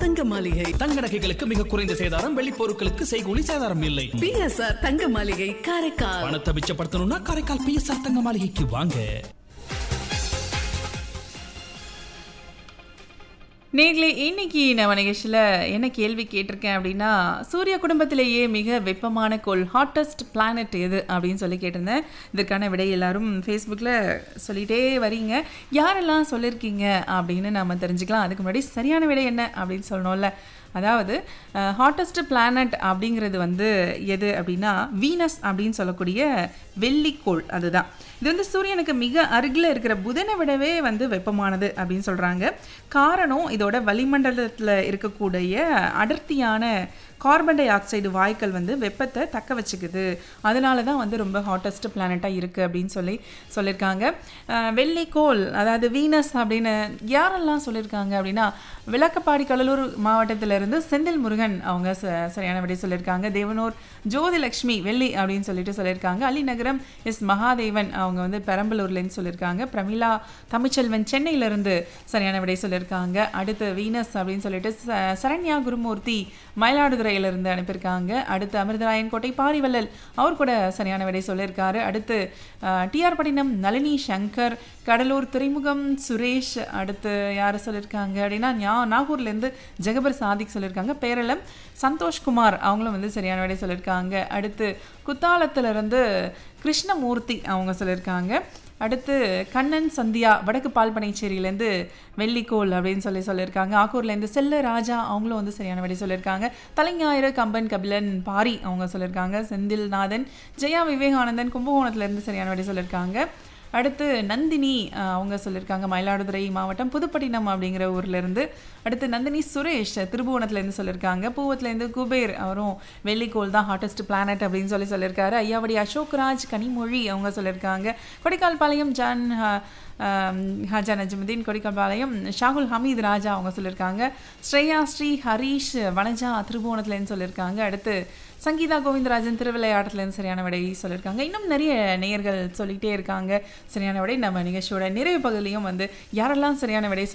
தங்க மாளிகை தங்க நகைகளுக்கு மிக குறைந்த சேதாரம் வெள்ளி பொருட்களுக்கு செய்கூலி சேதாரம் இல்லை பிஎஸ்ஆர் தங்க மாளிகை காரைக்கால் பணத்தை மிச்சப்படுத்தணும்னா காரைக்கால் பிஎஸ்ஆர் தங்க மாளிகைக்கு வாங்க நேர்களே இன்னைக்கு நம்ம நிகழ்ச்சியில் என்ன கேள்வி கேட்டிருக்கேன் அப்படின்னா சூரிய குடும்பத்திலேயே மிக வெப்பமான கோள் ஹாட்டஸ்ட் பிளானட் எது அப்படின்னு சொல்லி கேட்டிருந்தேன் இதற்கான விடை எல்லாரும் ஃபேஸ்புக்கில் சொல்லிகிட்டே வரீங்க யாரெல்லாம் சொல்லியிருக்கீங்க அப்படின்னு நம்ம தெரிஞ்சுக்கலாம் அதுக்கு முன்னாடி சரியான விடை என்ன அப்படின்னு சொல்லணும்ல அதாவது ஹாட்டஸ்ட் பிளானட் அப்படிங்கிறது வந்து எது அப்படின்னா வீனஸ் அப்படின்னு சொல்லக்கூடிய வெள்ளிக்கோள் அதுதான் இது வந்து சூரியனுக்கு மிக அருகில் இருக்கிற புதனை விடவே வந்து வெப்பமானது அப்படின்னு சொல்கிறாங்க காரணம் இதோட வளிமண்டலத்தில் இருக்கக்கூடிய அடர்த்தியான கார்பன் டை ஆக்சைடு வாயுக்கள் வந்து வெப்பத்தை தக்க வச்சுக்குது அதனால தான் வந்து ரொம்ப ஹாட்டஸ்ட் பிளானட்டாக இருக்குது அப்படின்னு சொல்லி சொல்லியிருக்காங்க அஹ் வெள்ளிக்கோள் அதாவது வீனஸ் அப்படின்னு யாரெல்லாம் சொல்லியிருக்காங்க அப்படின்னா விளக்கப்பாடி கடலூர் மாவட்டத்திலிருந்து செந்தில் முருகன் அவங்க ச- சரியான விடை சொல்லியிருக்காங்க தேவனூர் ஜோதிலக்ஷ்மி வெள்ளி அப்படின்னு சொல்லிட்டு சொல்லியிருக்காங்க அலிநகரம் எஸ் மகாதேவன் அவங்க வந்து பெரம்பலூர்லேருந்து சொல்லியிருக்காங்க பிரமிளா தமிழ்ச்செல்வன் சென்னையிலேருந்து சரியான விடை சொல்லியிருக்காங்க அடுத்து வீனஸ் அப்படின்னு சொல்லிட்டு ச- சரண்யா குருமூர்த்தி மயிலாடுதுறையிலிருந்து அனுப்பியிருக்காங்க அடுத்து அமிர்தராயன் கோட்டை பாரிவள்ளல் அவர் கூட சரியான விடை சொல்லியிருக்காரு அடுத்து டிஆர் பட்டினம் நளினி சங்கர் கடலூர் துறைமுகம் சுரேஷ் அடுத்து யார் சொல்லியிருக்காங்க அப்படின்னா ஞா நாகூர்லேருந்து ஜெகபர் சாதிக் சொல்லியிருக்காங்க பேரளம் சந்தோஷ்குமார் அவங்களும் வந்து சரியான விடை சொல்லியிருக்காங்க அடுத்து குத்தாலத்திலிருந்து கிருஷ்ணமூர்த்தி அவங்க சொல்லியிருக்காங்க அடுத்து கண்ணன் சந்தியா வடக்கு பால்பனைச்சேரியிலேருந்து வெள்ளிக்கோள் அப்படின்னு சொல்லி சொல்லியிருக்காங்க ஆக்கூர்லேருந்து செல்ல ராஜா அவங்களும் வந்து சரியான விடை சொல்லியிருக்காங்க தலைஞாயிறு கம்பன் கபிலன் பாரி அவங்க சொல்லியிருக்காங்க செந்தில்நாதன் ஜெயா விவேகானந்தன் கும்பகோணத்துலேருந்து சரியான விடை சொல்லியிருக்காங்க அடுத்து நந்தினி அஹ், அவங்க சொல்லியிருக்காங்க மயிலாடுதுறை மாவட்டம் புதுப்பட்டினம் அப்படிங்கிற ஊர்லேருந்து அடுத்து நந்தினி சுரேஷ் திருபுவனத்துலேருந்து சொல்லியிருக்காங்க பூவத்துலேருந்து குபேர் அவரும் வெள்ளிக்கோள் தான் ஹாட்டஸ்ட் பிளானட் அப்படின்னு சொல்லி சொல்லியிருக்காரு ஐயாவடி அசோக்ராஜ் கனிமொழி அவங்க சொல்லியிருக்காங்க கொடைக்கால்பாளையம் ஜான் அஹ், ஆம், ஹாஜா நஜமுதீன் கொடிக்கல்பாளையம் ஷாகுல் ஹமீத் ராஜா அவங்க சொல்லியிருக்காங்க ஸ்ரேயா ஸ்ரீ ஹரீஷ் வனஜா திருபுவனத்துலேருந்து சொல்லியிருக்காங்க அடுத்து சங்கீதா கோவிந்தராஜன் திருவிளையாடத்துலேருந்து சரியான விடை சொல்லியிருக்காங்க இன்னும் நிறைய நேயர்கள் சொல்லிகிட்டே இருக்காங்க சரியான விடை நம்ம நிகழ்ச்சியோட நிறைவு பகுதியிலையும் வந்து யாரெல்லாம் சரியான விடை